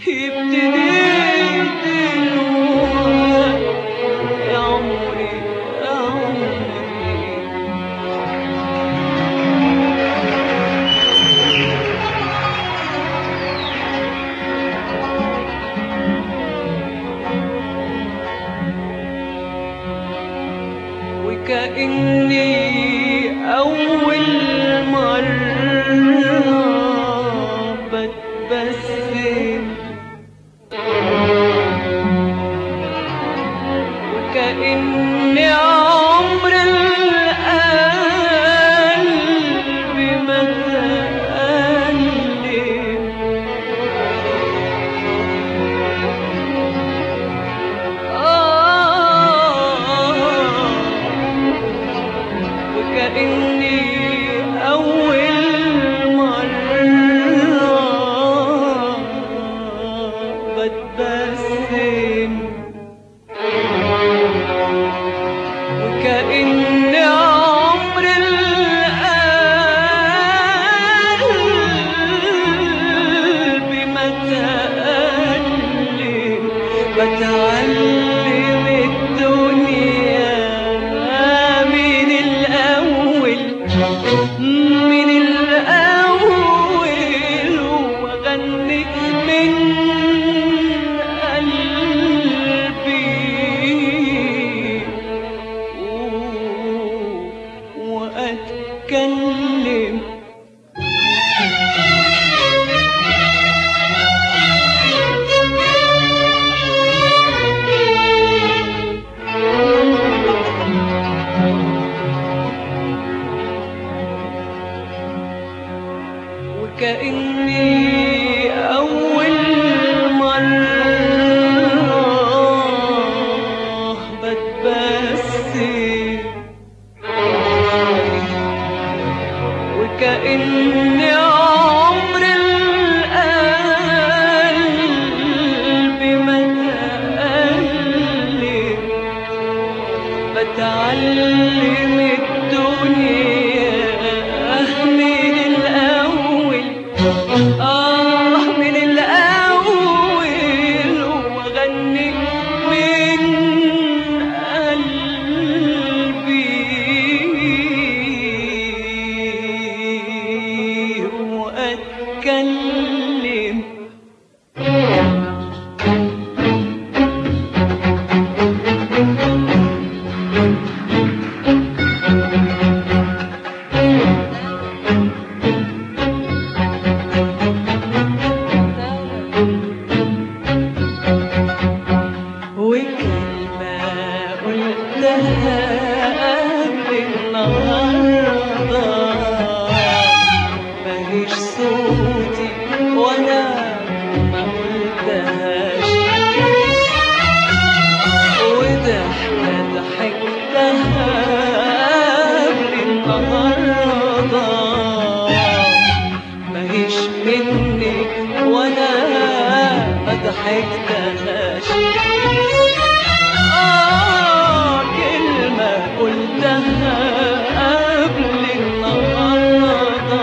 ابتديت الوقت يا عمري يا عمري وكأني أول مرة بتبسم وكأني عمر القلب ما تألم وكأني أول مرة بتبسم وكأن عمر القلب ما تألم بتعلم الدنيا من الأول من الأول وأغني من قلبي وأتكلم وكأني أول مرة بتبسم وكأن عمر القلب ما تألم بتعلم الدنيا من الأول آه من الأول وأغني من قلبي وأتكلم وكلمة قلتها قبل النهاردة ماهيش صوتي وأنا ما قلتهاش وضحكة ضحكتها قبل النهاردة ماهيش مني وأنا ما ضحكتهاش آه كلمة قلتها قبل النهاردة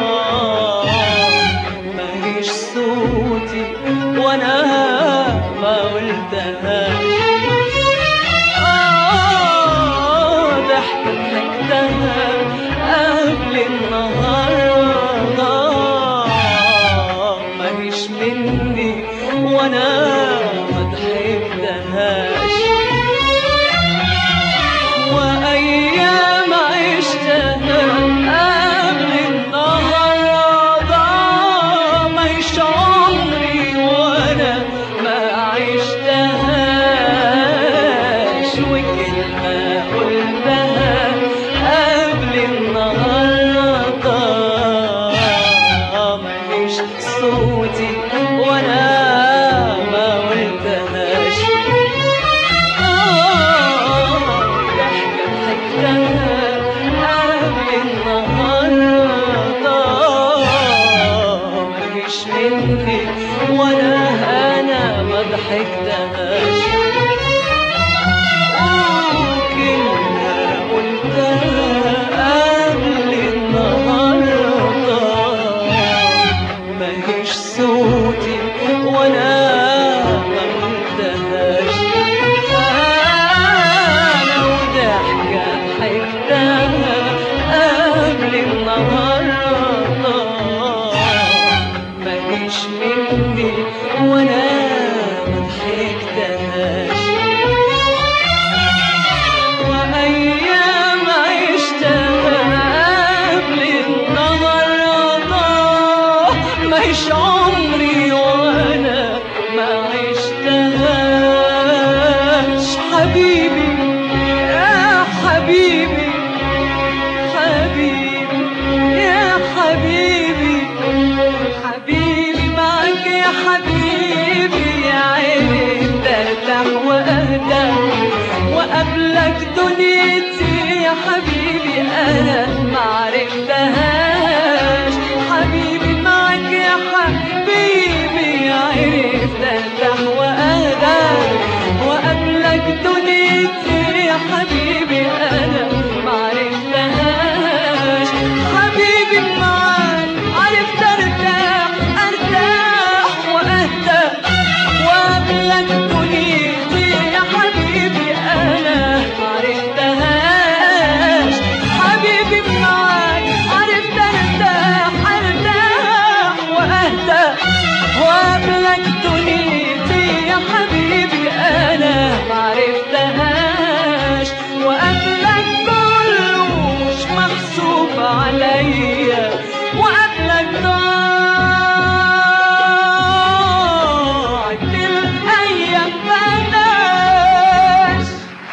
ماهيش صوتي وأنا ما قلتهاش آه ضحكة ضحكتها قبل النهاردة ماهيش مني وأنا ما ضحكتهاش وأيام عشتها قبل النهاردة مش عمري وأنا ما عشتهاش وكلمة قلتها قبل النهاردة مش صوتي وأنا ما انا معرفتهاش حبيبي معك يا حبيبي عرفت ارتاح واهدى وقبلك دنيتي يا حبيبي انا معرفتهاش حبيبي معاك عرفت ارتاح ارتاح واهدى وقبلك دنيتي يا حبيبي انا معرفتهاش حبيبي معاك عرفت ارتاح ارتاح واهدى وقبلك دنيتي يا حبيبي انا معرفتهاش وقبلك كله مش محسوب عليا وقبلك ضاعت الايام بلاش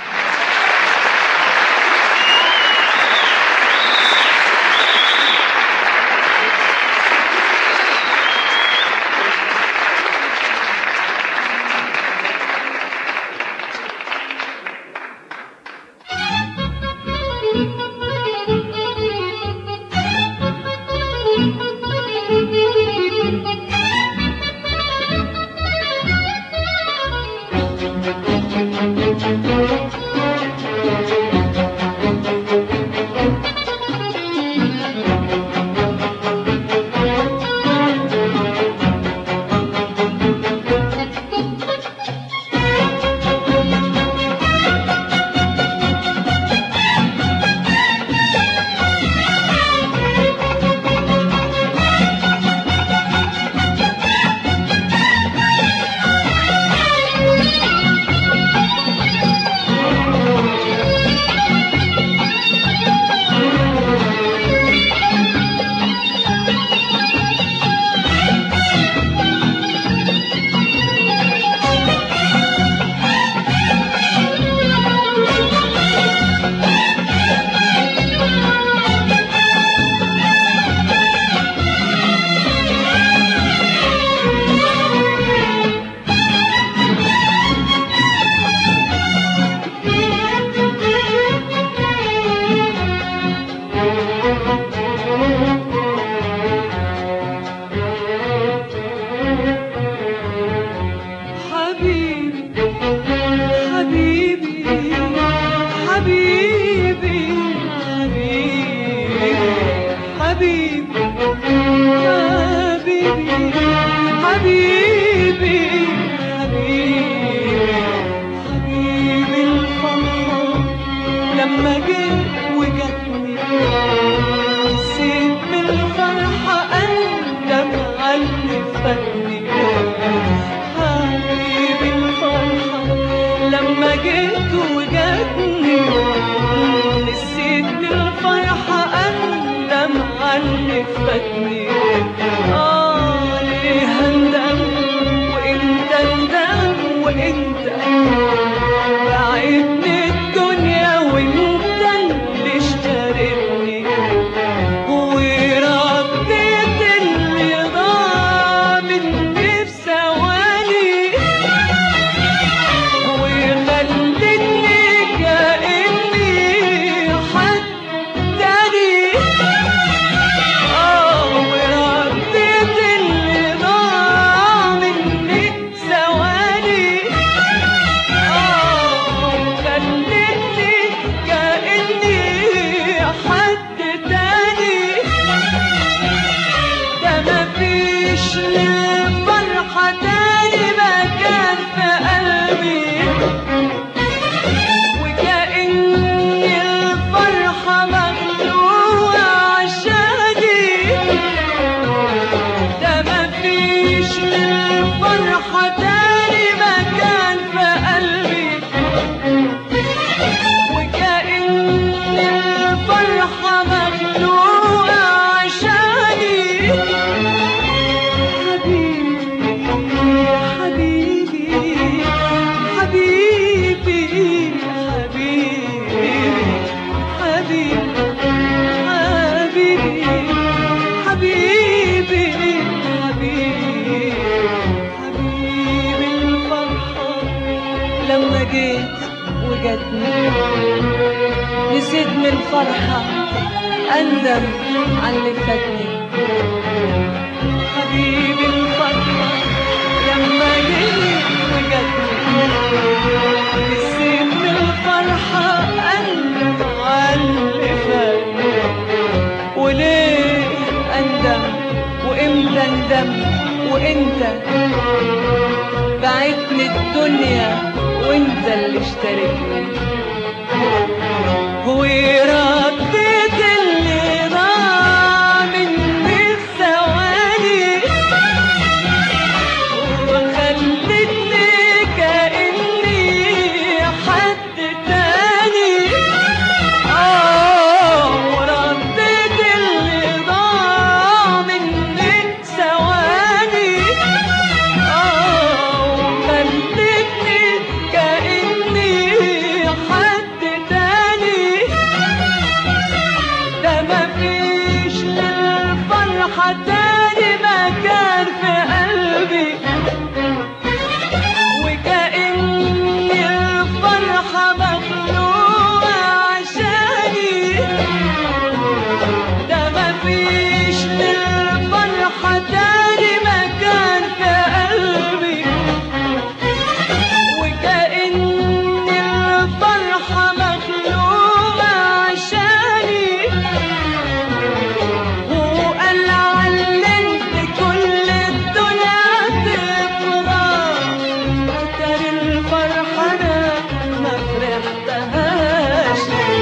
حبيبي حبيبي حبيبي حبيبي حبيبي حبيبي حبيبي حبيبي حبيبي الفرحة لما جيت وجتني نسيت من الفرحة أندم على اللي فاتني حبيبي الفرحة لما جيت وجاتني نسيت الفرحة أندم على اللي فاتني آه ليه هندم وإنت ندم وإنت بعدني الدنيا وإنت اللي اشتريتني ورديت اللي ضاع مني في ثواني وخلتني كأني حد تاني اه ورديت اللي ضاع مني في ثواني اه خلتني كأني حد تاني ده مفيش للفرحة تاني مكان في قلبي وكأن الفرحة مخلوقة عشاني ده مفيش للفرحة تاني مكان في قلبي وكأن الفرحة مخلوقة عشاني حبيبي حبيبي حبيبي حبيبي حبيبي حبيبي حبيبي حبيبي حبيبي الفرحة لما جيت وجاتني نسيت من الفرحة أندم على اللي فاتني حبيبي الفرحة لما جيت وجاتني نسيت من الفرحة أندم على اللي فاتني وليه أندم وإمتى أندم وإنت بعتني الدنيا وإنت اللي اشتريتني ورديت اللي ضاع مني الثواني وخلتني كأني حد تاني آه ورديت اللي ضاع مني ثواني آه وخلتني كأني حد تاني ده مفيش للفرحة تاني مكان في قلبي وكأني الفرحة مخلوقة عشاني ده مفيش للفرحة تاني مكان في قلبي وكأني الفرحة مخلوقة عشاني وقال علمت كل الدنيا تفرح ترى الفرحة أنا ما فرحتهاش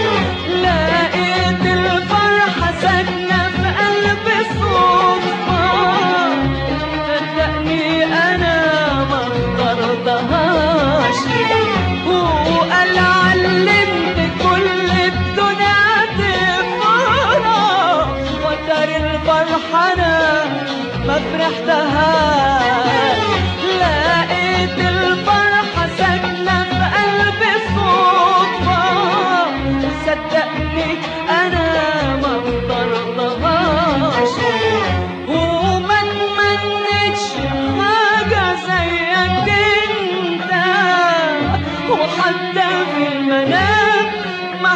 لقيت الفرحة ساكنة في قلبي صدفة صدقني أنا ما اخترتهاش وقال علمت كل الدنيا تفرح وترى الفرحة أنا ما فرحتهاش لقيت الفرحة ساكنة في قلبي صدفة صدقني أنا ما اخترتهاش وما تمنيتش حاجة زيك انت وحتى في المنام ما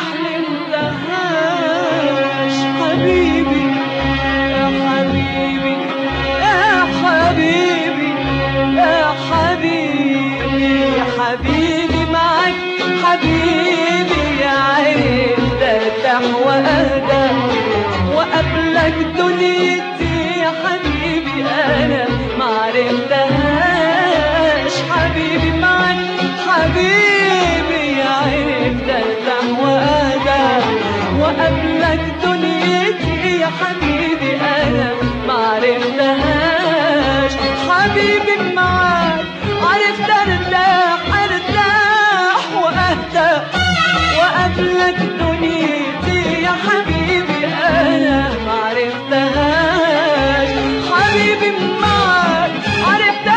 حلمتهاش حبيبي يا حبيبي يا حبيبي يا حبيبي يا حبيبي معاك حبيبي يا عين ترتاح واهدى وقبلك دنيتي يا حبيبي انا ما عرفتهاش حبيبي معاك حبيبي يا عين ترتاح واهدى وقبلك دنيتي يا حبيبي انا ما عرفتهاش حبيبي معاك عرفت ارتاح ارتاح واهدى وقبلك دنيتي يا حبيبي انا ما عرفتهاش حبيبي معاك عرفت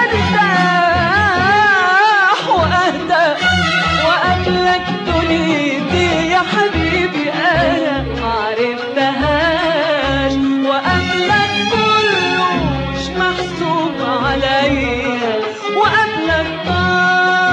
ارتاح واهدى وقبلك دنيتي يا حبيبي انا ما عرفتهاش وقبلك كله مش محسوب عليا وقبلك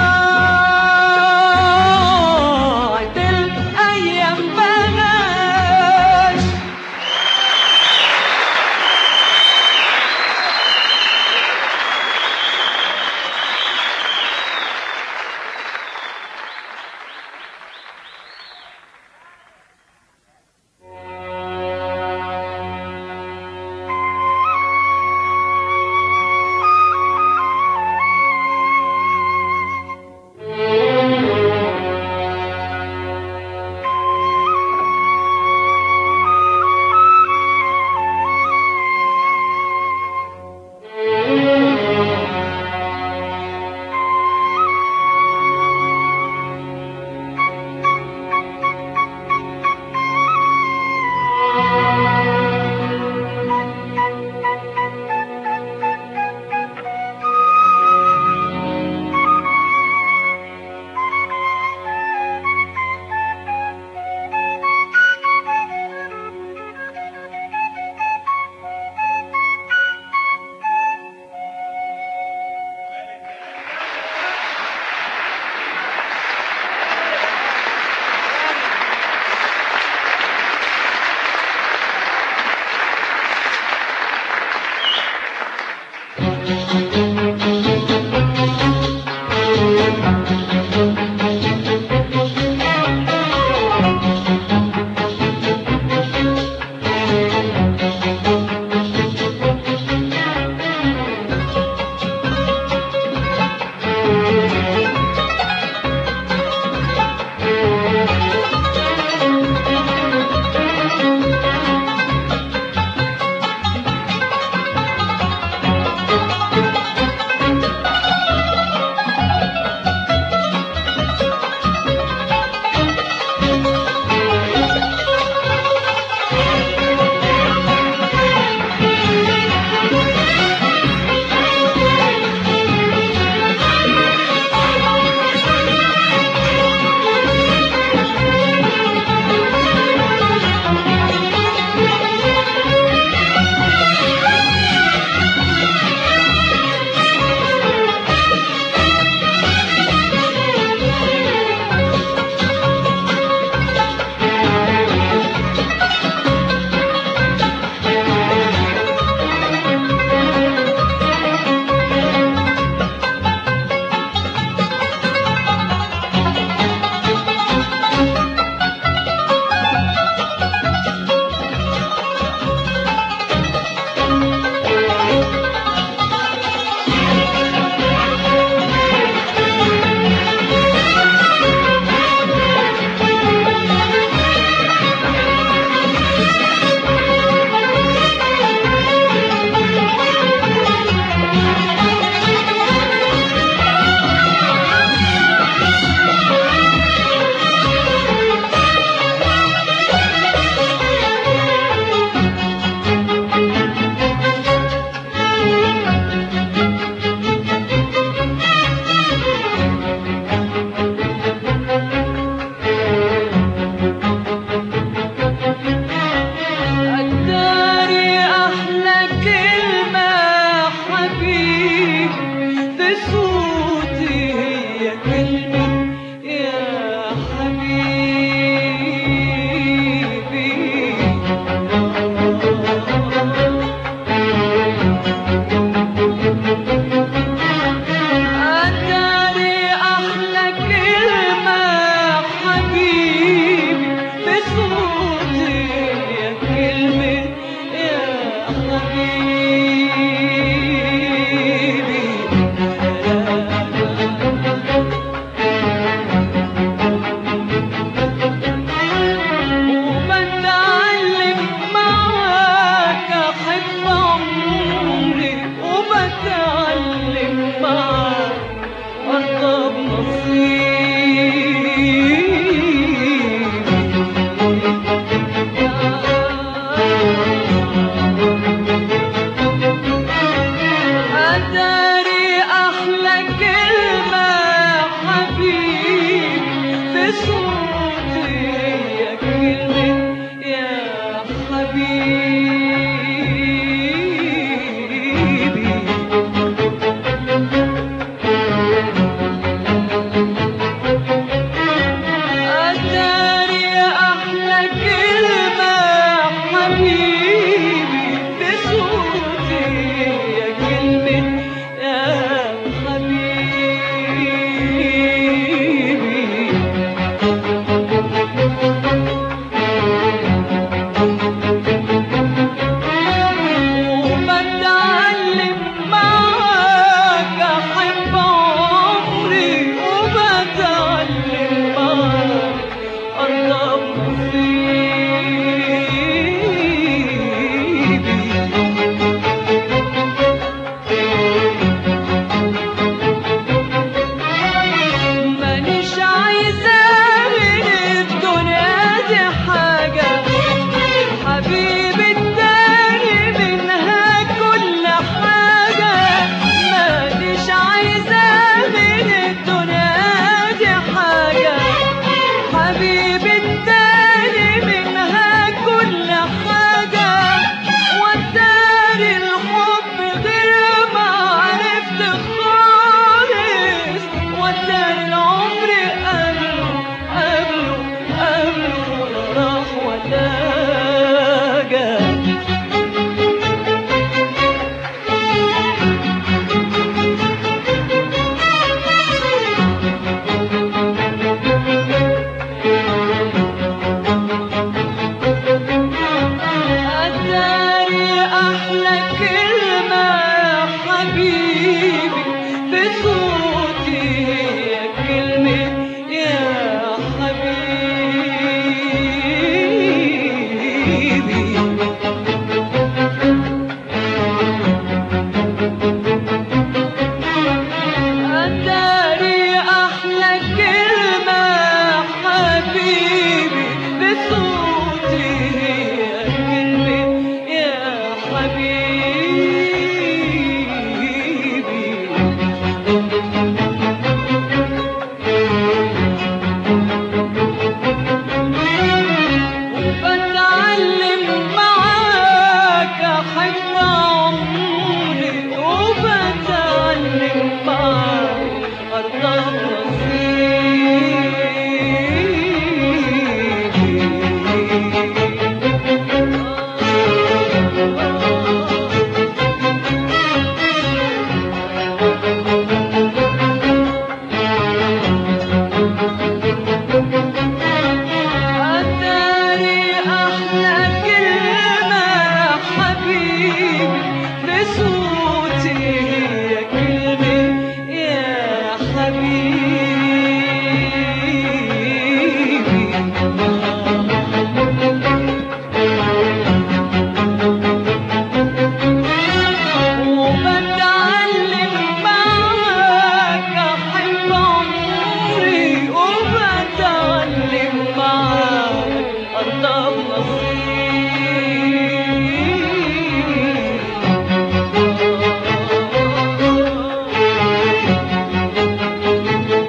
كلمة يا حبيبي أتاري أحلى كلمة حبيبي بصوتي يا كلمة يا حبيبي وبتعلم معاك أحب عمري وبتعلم معاك أرضى بنصيبي أداري أحلى كلمة حبيبي في صوتي يا كلمة يا حبيبي أداري أحلى كلمة حبيبي بصوتي يا كلمة يا حبيبي وبتعلم معاك أحب عمري وبتعلم معاك أرضى بنصيبي مانيش عايزة من الدنيا دي حاجة حبيبي اداني منها كل حاجة مانيش عايزة من الدنيا دي حاجة حبيبي اداني منها كل حاجة وداني الحب غير ما عرفت خالص وداني العمر قبله قبله قبله ولا راح ولا جا أداري أحلى كلمة حبيبي بصوتي يا كلمة يا حبيبي أداري أحلى كلمة حبيبي بصوتي يا كلمة يا حبيبي وبتعلم معاك أحب عمري وبتعلم معاك أرضى نصيبي أداري أحلى كلمة حبيبي بصوتي يا كلمة يا حبيبي وبتعلم معاك أحب عمري وبتعلم معاك أرضى بنصيبي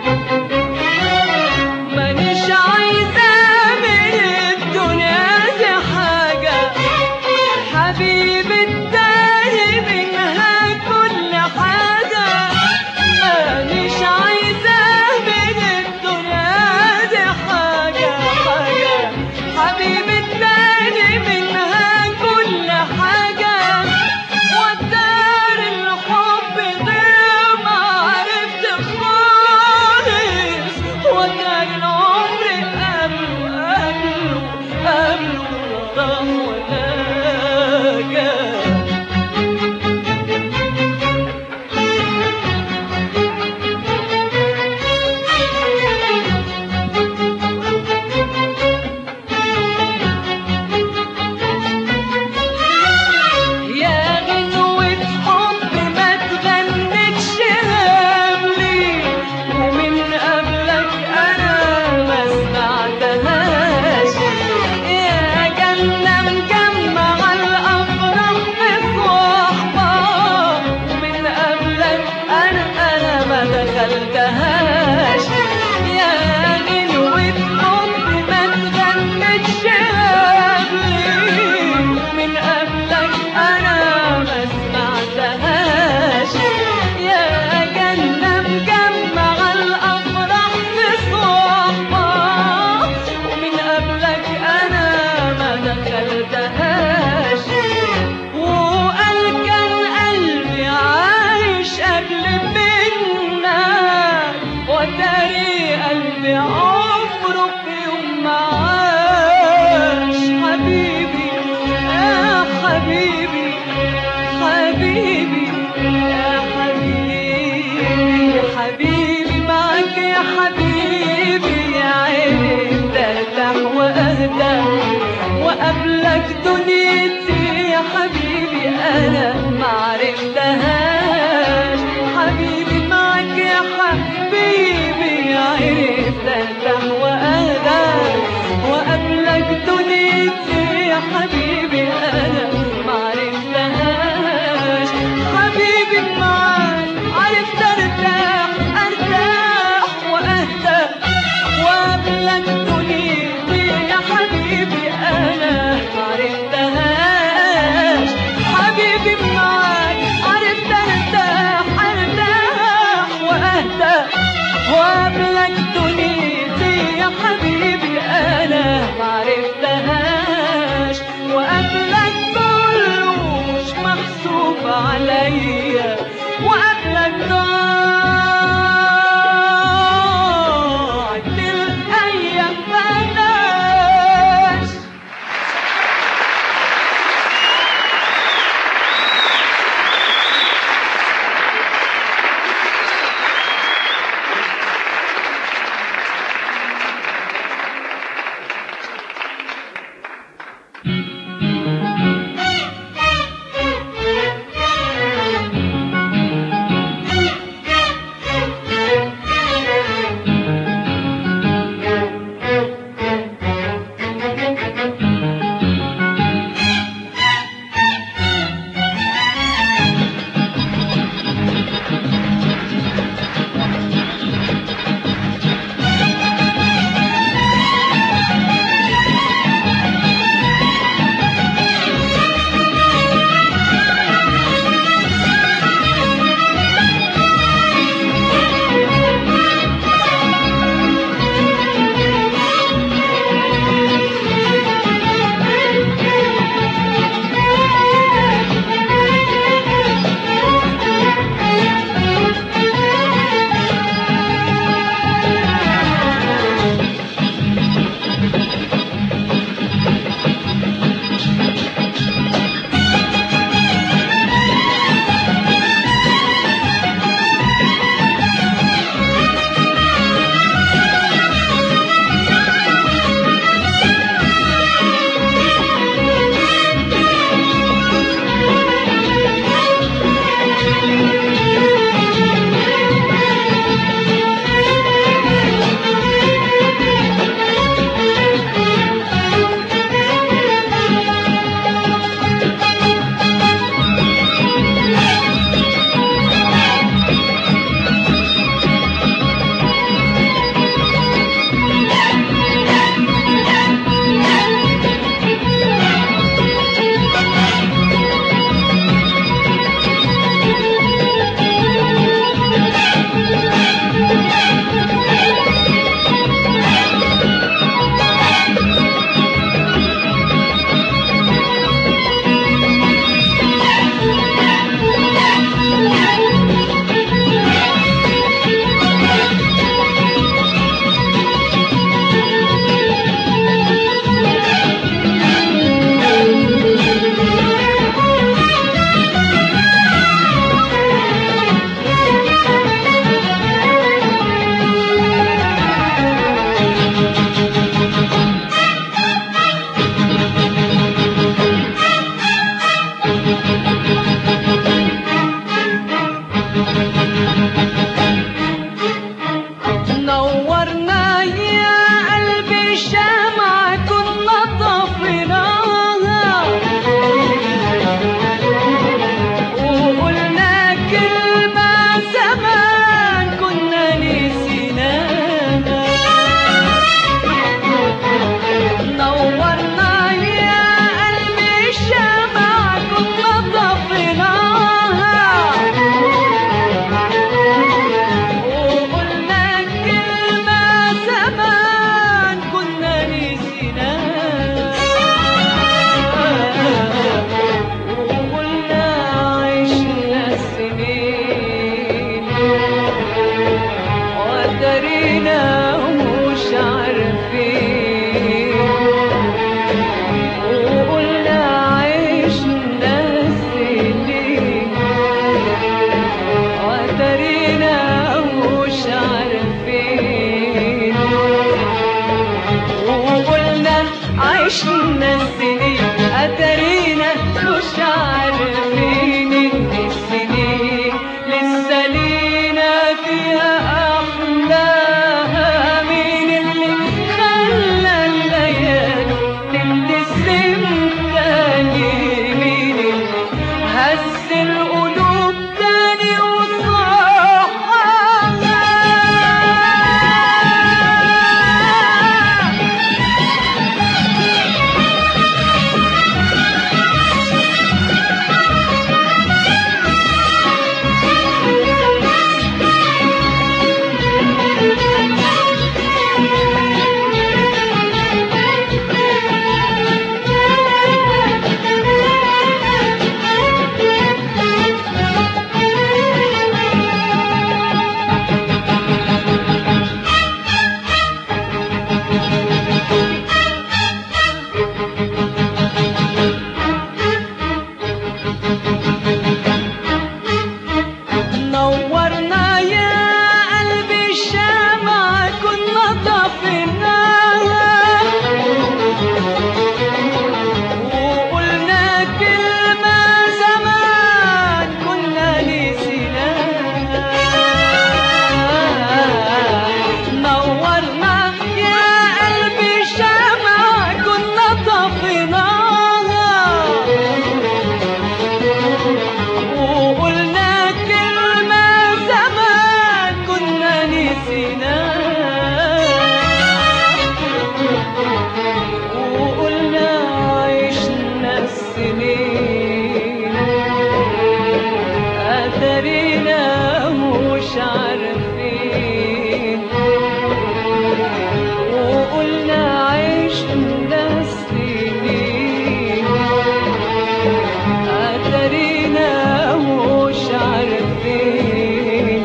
دخلتهاش يا غنوة حب ما تغنتش قبلي من قبلك أنا ما سمعتهاش يا جنة مجمعة الأفراح في صحبة ومن قبلك أنا ما دخلتهاش وقال كان قلبي عايش قبل منك وتاري قلبي عمره في يوم ما عاش حبيبي يا حبيبي حبيبي يا حبيبي حبيبي معاك يا حبيبي يا عيني ترتاح واهدى وقبلك دنيتي يا حبيبي انا ما عرفتهاش حبيبي معاك يا حبيبي يا عيني ترتاح واهدى وقبلك دنيتي يا حبيبي انا ما عرفتهاش حبيبي معاك عرفت ارتاح ارتاح واهدى وقبلك دنيتي يا حبيبي انا ما عرفتهاش حبيبي معاك عرفت ارتاح ارتاح واهدى وقبلك دنيتي يا حبيبي انا ما عرفتهاش وقبلك كله مش محسوب عليا وقبلك ضاعت الايام بلاش عشنا السنين أترينا مش عارفين إن السنين لسه لينا فيها أحلاها مين اللي خلى الليالي تبتسم تاني مين اللي هز القلوب تاني وصحها نورنا يا قلبي الشمعة كنا طفيناها وقلنا كلمة زمان كنا نسيناها نورنا يا قلبي الشمعة كنا طفيناها وقلنا كلمة زمان كنا نسيناها وقلنا عشنا السنين أترينا مش عارفين وقلنا عشنا السنين أترينا مش عارفين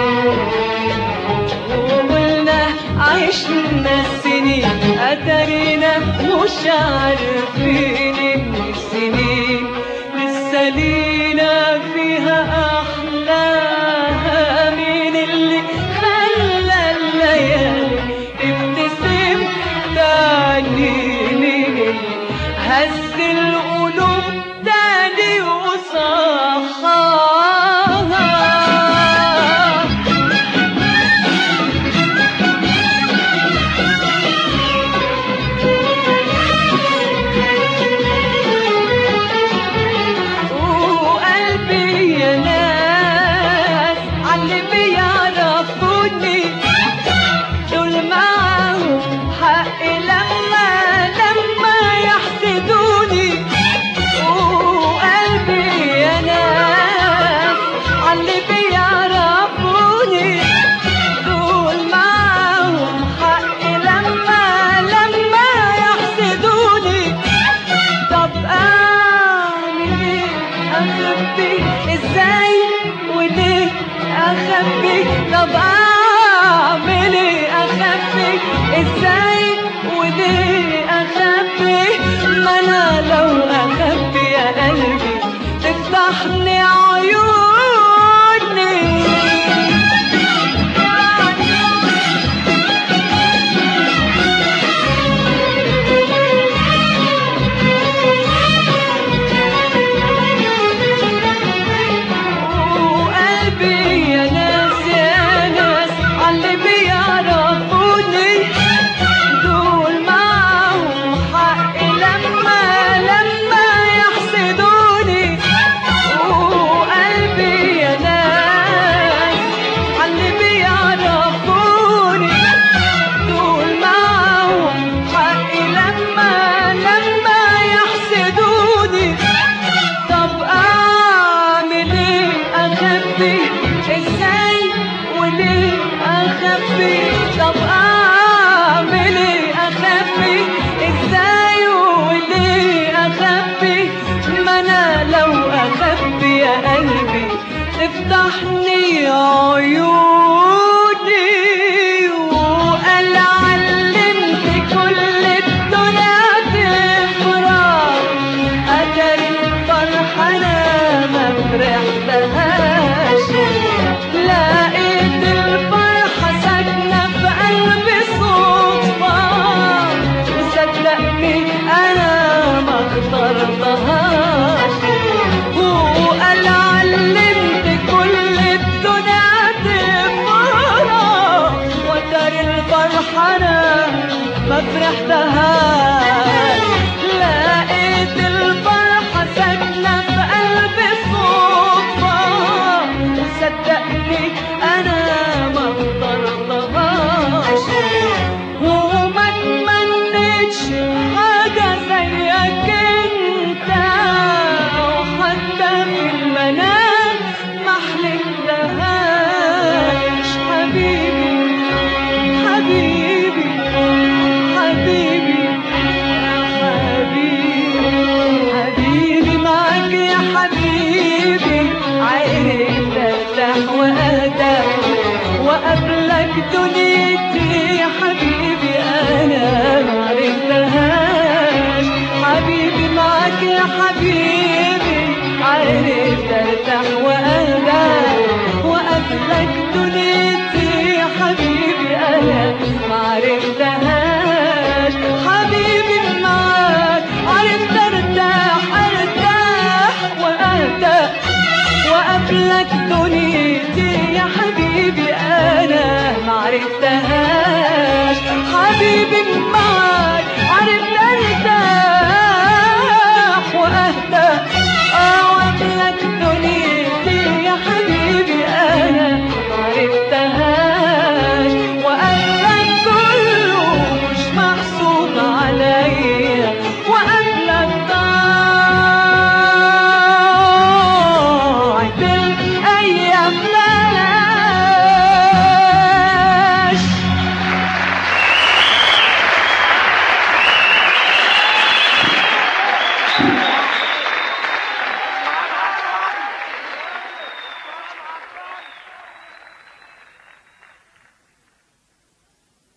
وقلنا عشنا السنين أترينا مش عارفين إن السنين لسه لينا فيها أحلاها مين اللي خلى الليالي تبتسم تاني مين اللي هز القلوب تاني وصحاها وقلبي يا ناس عاللي بيعرفوني دول معاهم حق لما لما يحسدوني وقلبي يا ناس عاللي بيعرفوني دول معاهم حق لما لما يحسدوني طب اعمل ايه اخبي ازاي وليه اخبي طب اعمل ايه اخبي ازاي وليه اخبي ما انا لو اخبي يا قلبي تفتحني عيوني وقلبي يا ناس يا ناس عاللي بيعرفوني دول معاهم حق لما لما يحسدوني وقلبي يا ناس عاللي بيعرفوني دول معاهم حق لما لما يحسدوني طب اعمل ايه اخبي ازاي وليه اخبي طب اعمل ايه اخبي ازاي وليه اخبي ما انا لو اخبي يا قلبي تفتحني عيوني وقال علمت كل الدنيا تفرح أتري الفرحة أنا ما فرحتهاش لقيت الفرحة ساكنة في قلبي صدفة وصدقني فرحتها لقيت الفرحة ساكنة في قلبي صدفة صدقني أنا ما اخترتهاش وما تمنيتش حاجة زيك انت وحتى في المنام ما حلمتهاش حبيبي حبيبي حبيبي يا حبيبي حبيبي معاك يا حبيبي عيني ترتاح واهدى وقبلك دنيتي يا حبيبي انا معرفتهاش حبيبي معاك يا حبيبي عيني ترتاح واهدى وقبلك دنيتي يا حبيبي انا معرفتهاش حبيبي معاك عرفت ارتاح ارتاح واهدى وقبلك دنيتي يا حبيبي انا معرفتهاش